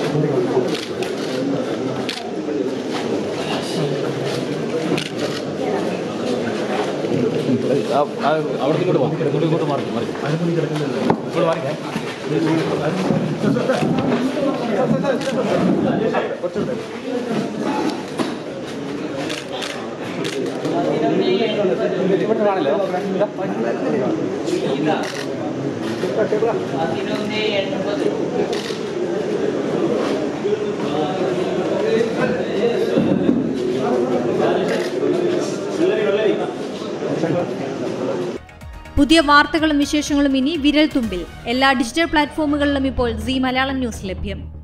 അവിടെ ഇങ്ങോട്ട് പോകാം ഇങ്ങോട്ട് ഇങ്ങോട്ട് മാറി മാറി ഇങ്ങോട്ട് മാറിക്കേ ഇവിടെ കാണില്ല പുതിയ വാർത്തകളും വിശേഷങ്ങളും ഇനി വിരൽ തുമ്പിൽ എല്ലാ ഡിജിറ്റൽ പ്ലാറ്റ്ഫോമുകളിലും ഇപ്പോൾ സി മലയാളം ന്യൂസ് ലഭ്യം